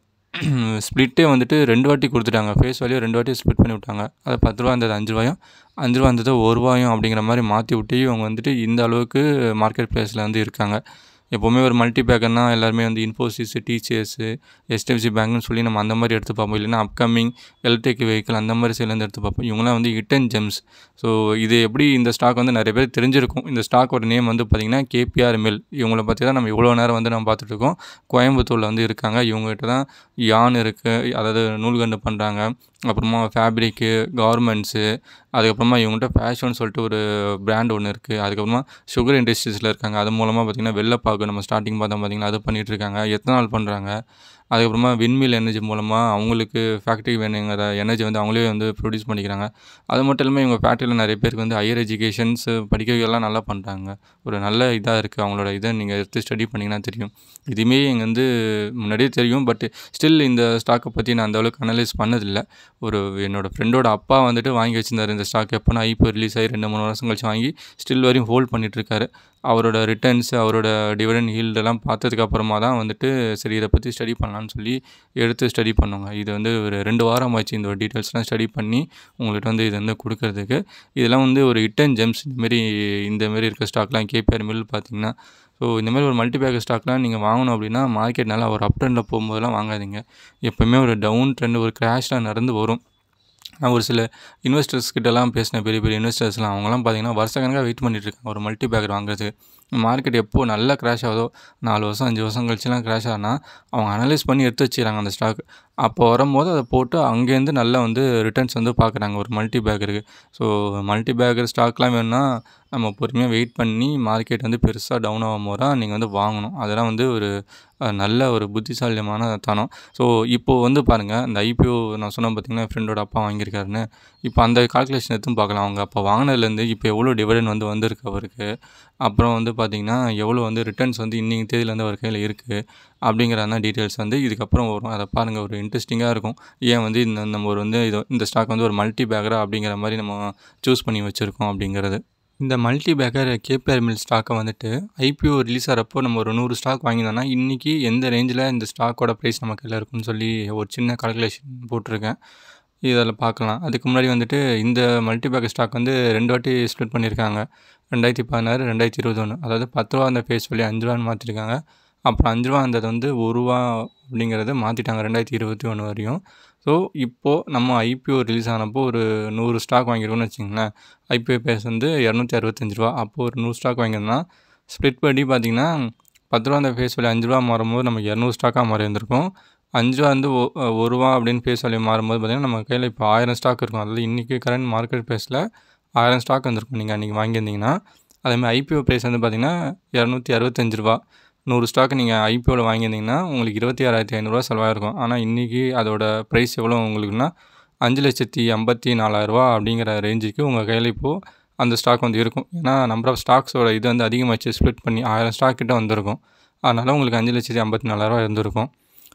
ஸ்ப்ளிட்டே வந்துட்டு ரெண்டு வாட்டி கொடுத்துட்டாங்க ஃபேஸ் வேல்யூ ரெண்டு வாட்டி ஸ்ப்ளிட் பண்ணி விட்டாங்க அது பத்து ரூபா இருந்தது அஞ்சு ரூபாயும் அஞ்சு ரூபா இருந்தது ஒரு ரூபாயும் அப்படிங்கிற மாதிரி மாற்றி விட்டு இவங்க வந்துட்டு இந்த அளவுக்கு மார்க்கெட் ப்ளேஸில் வந்து இருக்காங்க எப்போவுமே ஒரு மல்டி பேக்கர்னா எல்லாருமே வந்து இன்ஃபோசிஸ் டீச்சர்ஸு எஸ்டிஎஃப்சி பேங்க்னு சொல்லி நம்ம அந்த மாதிரி எடுத்து பார்ப்போம் இல்லைன்னா அப்கமிங் எலக்ட்ரிக் வெஹிக்கிள் அந்த மாதிரி சைட்லேருந்து எடுத்து பார்ப்போம் இவங்களாம் வந்து ஹிட்டன் ஜெம்ஸ் ஸோ இது எப்படி இந்த ஸ்டாக் வந்து நிறைய பேர் தெரிஞ்சிருக்கும் இந்த ஸ்டாக்கோட நேம் வந்து பார்த்திங்கன்னா கேபிஆர் மில் இவங்கள பற்றி தான் நம்ம இவ்வளோ நேரம் வந்து நம்ம பார்த்துட்ருக்கோம் கோயம்புத்தூரில் வந்து இருக்காங்க இவங்ககிட்ட தான் யான் இருக்குது அதாவது நூல்கண்டு பண்ணுறாங்க அப்புறமா ஃபேப்ரிக்கு கார்மெண்ட்ஸு அதுக்கப்புறமா இவங்ககிட்ட ஃபேஷன் சொல்லிட்டு ஒரு பிராண்ட் ஒன்று இருக்குது அதுக்கப்புறமா சுகர் இண்டஸ்ட்ரீஸில் இருக்காங்க அது மூலமாக பார்த்திங்கன்னா வெள்ளைப்பாக்கு நம்ம ஸ்டார்டிங் பார்த்தோம் பார்த்திங்கன்னா அது பண்ணிகிட்ருக்காங்க எத்தனால் பண்ணுறாங்க அதுக்கப்புறமா விண்மில் எனர்ஜி மூலமாக அவங்களுக்கு ஃபேக்ட்ரி வேணுங்கிற எனர்ஜி வந்து அவங்களே வந்து ப்ரொடியூஸ் பண்ணிக்கிறாங்க அது மட்டும் இல்லாமல் இவங்க ஃபேக்ட்ரியில் நிறைய பேருக்கு வந்து ஹையர் எஜுகேஷன்ஸ் படிக்கிறதெல்லாம் நல்லா பண்ணுறாங்க ஒரு நல்ல இதாக இருக்குது அவங்களோட இதை நீங்கள் எடுத்து ஸ்டடி பண்ணிங்கன்னா தெரியும் இதுவுமே எங்கள் வந்து முன்னாடியே தெரியும் பட் ஸ்டில் இந்த ஸ்டாக்கை பற்றி நான் அந்த அளவுக்கு அனலைஸ் பண்ணதில்லை ஒரு என்னோடய ஃப்ரெண்டோட அப்பா வந்துட்டு வாங்கி வச்சிருந்தார் இந்த ஸ்டாக் எப்போனா இப்போ ரிலீஸ் ஆகி ரெண்டு மூணு வருஷம் கழிச்சு வாங்கி ஸ்டில் வரையும் ஹோல்ட் பண்ணிகிட்ருக்காரு அவரோட ரிட்டர்ன்ஸ் அவரோட டிவிடன் ஹீல்டெல்லாம் பார்த்ததுக்கு அப்புறமா தான் வந்துட்டு சரி இதை பற்றி ஸ்டடி பண்ணலான்னு சொல்லி எடுத்து ஸ்டடி பண்ணோங்க இது வந்து ஒரு ரெண்டு வாரம் ஆச்சு இந்த ஒரு டீட்டெயில்ஸ்லாம் ஸ்டடி பண்ணி உங்கள்கிட்ட வந்து இது வந்து கொடுக்கறதுக்கு இதெல்லாம் வந்து ஒரு ஹிட்டன் ஜெம்ஸ் இந்தமாரி இந்தமாரி இருக்க ஸ்டாக்லாம் கேபிஆர் மில் பார்த்தீங்கன்னா ஸோ இந்தமாதிரி ஒரு மல்டி பேக்கர் ஸ்டாக்லாம் நீங்கள் வாங்கணும் அப்படின்னா மார்க்கெட் நல்லா ஒரு அப் ட்ரெண்டில் போகும்போதெல்லாம் வாங்காதீங்க எப்போவுமே ஒரு டவுன் ட்ரெண்ட் ஒரு கிராஷ்லாம் நடந்து வரும் நான் ஒரு சில இன்வெஸ்டர்ஸ் கிட்டலாம் பேசினேன் பெரிய பெரிய இன்வெஸ்டர்ஸ்லாம் அவங்கலாம் பார்த்தீங்கன்னா வருஷக்கணக்காக வெயிட் பண்ணிட்டு இருக்காங்க ஒரு மல்டி பேக்கர் வாங்குறதுக்கு மார்க்கெட் எப்போ நல்லா கிராஷ் ஆகுதோ நாலு வருஷம் அஞ்சு வருஷம் கழிச்சுலாம் கிராஷ் ஆகுனா அவங்க அனலைஸ் பண்ணி எடுத்து வச்சுக்கிறாங்க அந்த ஸ்டாக் அப்போ வரும்போது அதை போட்டு அங்கேருந்து நல்லா வந்து ரிட்டர்ன்ஸ் வந்து பார்க்குறாங்க ஒரு மல்டி பேக்கருக்கு ஸோ மல்டி பேக்கர் ஸ்டாக்லாம் வேணும்னா நம்ம பொறுமையாக வெயிட் பண்ணி மார்க்கெட் வந்து பெருசாக டவுன் ஆகும் போது தான் நீங்கள் வந்து வாங்கணும் அதெல்லாம் வந்து ஒரு அஹ், நல்ல ஒரு புத்திசாலியமான தனம் ஸோ இப்போது வந்து பாருங்கள் இந்த ஐபிஓ நான் சொன்னேன் பார்த்தீங்கன்னா ஃப்ரெண்டோட அப்பா வாங்கியிருக்காருன்னு இப்போ அந்த கால்குலேஷன் எடுத்தும் பார்க்கலாம் அவங்க அப்போ வாங்கினதுலேருந்து இப்போ எவ்வளோ டிவிடன் வந்து வந்திருக்கு அவருக்கு அப்புறம் வந்து பார்த்திங்கன்னா எவ்வளோ வந்து ரிட்டர்ன்ஸ் வந்து இன்னைக்கு தேதியிலேருந்து அவர் கையில் இருக்குது அப்படிங்கிற அந்த டீட்டெயில்ஸ் வந்து இதுக்கப்புறம் வரும் அதை பாருங்கள் ஒரு இன்ட்ரெஸ்டிங்காக இருக்கும் ஏன் வந்து இந்த நம்ம ஒரு வந்து இது இந்த ஸ்டாக் வந்து ஒரு மல்டி பேக்கரா அப்படிங்கிற மாதிரி நம்ம சூஸ் பண்ணி வச்சுருக்கோம் அப்படிங்கிறது இந்த மல்டி பேக்கர் கேபிஆர் மில் ஸ்டாக்கை வந்துட்டு ஐபிஓ ரிலீஸ் ஆகிறப்போ நம்ம ஒரு நூறு ஸ்டாக் வாங்கினோம்னா இன்றைக்கி எந்த ரேஞ்சில் இந்த ஸ்டாக்கோட ப்ரைஸ் நம்ம கையில் இருக்குன்னு சொல்லி ஒரு சின்ன கால்குலேஷன் போட்டிருக்கேன் இதில் பார்க்கலாம் அதுக்கு முன்னாடி வந்துட்டு இந்த மல்டி பேக்கர் ஸ்டாக் வந்து ரெண்டு வாட்டி ஸ்ப்ளிட் பண்ணியிருக்காங்க ரெண்டாயிரத்தி பதினாறு ரெண்டாயிரத்தி இருபத்தொன்று அதாவது பத்து ரூபா அந்த ஃபேஸ் வழி அஞ்சு ரூபான்னு மாற்றிருக்காங்க அப்புறம் அஞ்சு ரூபா இருந்தது வந்து ஒரு ரூபா அப்படிங்கிறத மாற்றிட்டாங்க ரெண்டாயிரத்தி இருபத்தி ஒன்று வரையும் ஸோ இப்போது நம்ம ஐபிஓ ரிலீஸ் ஆனப்போ ஒரு நூறு ஸ்டாக் வாங்கியிருக்கோம்னு வச்சிங்களேன் ஐபிஓ பேஸ் வந்து இரநூத்தி அறுபத்தஞ்சு ரூபா அப்போது ஒரு நூறு ஸ்டாக் வாங்கியிருந்தோம்னா ஸ்ப்ளிட் படி பார்த்திங்கன்னா பத்து ரூபா அந்த ஃபேஸ் வேல்யூ அஞ்சு ரூபா மாறும்போது நமக்கு இரநூறு ஸ்டாக்காக மாறி இருந்திருக்கும் அஞ்சு ரூபா வந்து ஒ- ஒரு ரூபா அப்படின்னு ஃபேஸ் வேல்யூ மாறும்போது பார்த்திங்கன்னா நம்ம கையில் இப்போ ஆயிரம் ஸ்டாக் இருக்கும் அதாவது இன்றைக்கி கரண்ட் மார்க்கெட் ப்ரைஸில் ஆயிரம் ஸ்டாக் வந்திருக்கும் நீங்கள் அன்றைக்கி வாங்கியிருந்தீங்கன்னா அதேமாதிரி ஐபிஓ ப்ரைஸ் வந்து பார்த்திங்கன்னா இரநூத்தி அறுபத்தஞ்சு ரூபா நூறு ஸ்டாக் நீங்கள் ஐபிஓவில் வாங்கியிருந்தீங்கன்னா உங்களுக்கு இருபத்தி ஆறாயிரத்தி ஐநூறுரூவா செலவாயிருக்கும் ஆனால் இன்றைக்கி அதோட ப்ரைஸ் எவ்வளோ உங்களுக்குன்னா அஞ்சு லட்சத்தி ஐம்பத்தி நாலாயிரரூவா அப்படிங்கிற ரேஞ்சுக்கு உங்கள் கையில் இப்போது அந்த ஸ்டாக் வந்து இருக்கும் ஏன்னா நம்பர் ஆஃப் ஸ்டாக்ஸோட இது வந்து அதிகமாச்சு ஸ்ப்ளிட் பண்ணி ஆயிரம் ஸ்டாக் கிட்ட வந்திருக்கும் அதனால் உங்களுக்கு அஞ்சு லட்சத்தி ஐம்பத்தி நாலாயிரரூவா இருந்திருக்கும்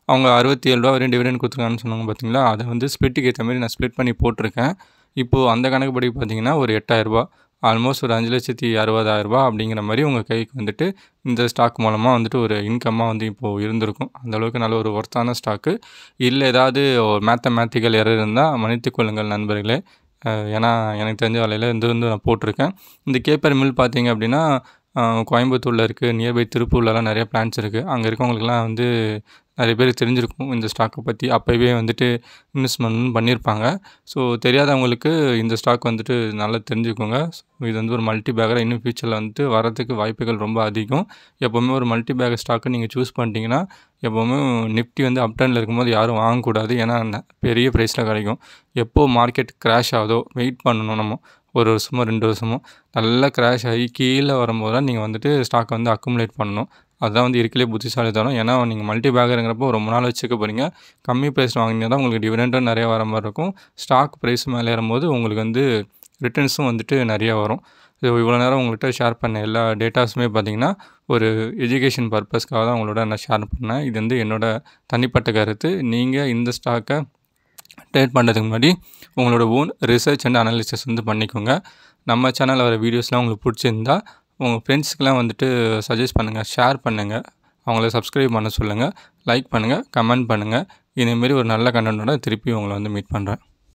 அவங்க அறுபத்தி ஏழு ரூபா வரையும் டிவிடெண்ட் கொடுத்துருக்காங்கன்னு சொன்னாங்க பார்த்தீங்களா அதை வந்து ஸ்ப்ளிட்டுக்கு ஏற்ற மாதிரி நான் ஸ்ப்ளிட் பண்ணி போட்டிருக்கேன் இப்போது அந்த கணக்குப்படி பார்த்தீங்கன்னா ஒரு எட்டாயிரரூபா ஆல்மோஸ்ட் ஒரு அஞ்சு லட்சத்தி அறுபதாயிரரூபா அப்படிங்கிற மாதிரி உங்கள் கைக்கு வந்துட்டு இந்த ஸ்டாக் மூலமாக வந்துட்டு ஒரு இன்கம்மாக வந்து இப்போது இருந்திருக்கும் அந்த அளவுக்கு நல்ல ஒரு ஒர்த்தான ஸ்டாக்கு இல்லை ஏதாவது ஒரு மேத்தமேட்டிக்கல் எரர் இருந்தால் மன்னித்துக் கொள்ளுங்கள் நண்பர்களே அஹ் ஏன்னா எனக்கு தெரிஞ்ச வேலையில் இது வந்து நான் போட்டிருக்கேன் இந்த கேப்பர் மில் பார்த்தீங்க அப்படின்னா அஹ் கோயம்புத்தூரில் இருக்குது நியர்பை திருப்பூர்லலாம் நிறைய பிளான்ஸ் இருக்குது அங்கே இருக்கவங்களுக்குலாம் வந்து நிறைய பேருக்கு தெரிஞ்சிருக்கும் இந்த ஸ்டாக்கை பற்றி அப்போவே வந்துட்டு இன்வெஸ்ட்மெண்ட் பண்ணியிருப்பாங்க ஸோ தெரியாதவங்களுக்கு இந்த ஸ்டாக் வந்துட்டு நல்லா தெரிஞ்சுக்கோங்க ஸோ இது வந்து ஒரு மல்டி பேக்கராக இன்னும் ஃபியூச்சரில் வந்துட்டு வரதுக்கு வாய்ப்புகள் ரொம்ப அதிகம் எப்போவுமே ஒரு மல்டி பேக் ஸ்டாக்கு நீங்கள் சூஸ் பண்ணிட்டீங்கன்னா எப்போவுமே நிஃப்டி வந்து அப் டர்னில் இருக்கும்போது யாரும் வாங்கக்கூடாது ஏன்னா ந- பெரிய ப்ரைஸில் கிடைக்கும் எப்போ மார்க்கெட் கிராஷ் ஆகுதோ வெயிட் பண்ணணும் நம்ம ஒரு வருஷமோ ரெண்டு வருஷமோ நல்லா கிராஷ் ஆகி கீழே வரும்போது தான் நீங்கள் வந்துட்டு ஸ்டாக்கை வந்து அக்குமுலேட் பண்ணணும் அதுதான் வந்து இருக்கலே புத்திசாலித்தனம் ஏன்னா நீங்கள் மல்டி பேக்கருங்கிறப்போ ரொம்ப நாள் வச்சுக்க போகிறீங்க கம்மி ப்ரைஸ் வாங்கினீங்கன்னா தான் உங்களுக்கு டிவிடெண்டும் நிறைய வர மாதிரி இருக்கும் ஸ்டாக் ப்ரைஸ் மேலே ஏறும்போது உங்களுக்கு வந்து ரிட்டர்ன்ஸும் வந்துட்டு நிறைய வரும் ஸோ இவ்வளோ நேரம் உங்கள்கிட்ட ஷேர் பண்ண எல்லா டேட்டாஸுமே பார்த்தீங்கன்னா ஒரு எஜுகேஷன் பர்பஸ்க்காக தான் உங்களோட நான் ஷேர் பண்ணேன் இது வந்து என்னோட தனிப்பட்ட கருத்து நீங்கள் இந்த ஸ்டாக்கை ட்ரேட் பண்ணுறதுக்கு முன்னாடி உங்களோட ஓன் ரிசர்ச் அண்ட் அனாலிசிஸ் வந்து பண்ணிக்கோங்க நம்ம சேனலில் வர வீடியோஸ்லாம் உங்களுக்கு பிடிச்சிருந்தா உங்கள் ஃப்ரெண்ட்ஸ்க்கெலாம் வந்துட்டு சஜஸ்ட் பண்ணுங்கள் ஷேர் பண்ணுங்கள் அவங்கள சப்ஸ்கிரைப் பண்ண சொல்லுங்கள் லைக் பண்ணுங்கள் கமெண்ட் பண்ணுங்கள் இதேமாரி ஒரு நல்ல கண்டென்ட்டோட திருப்பி உங்களை வந்து மீட் பண்ணுறேன்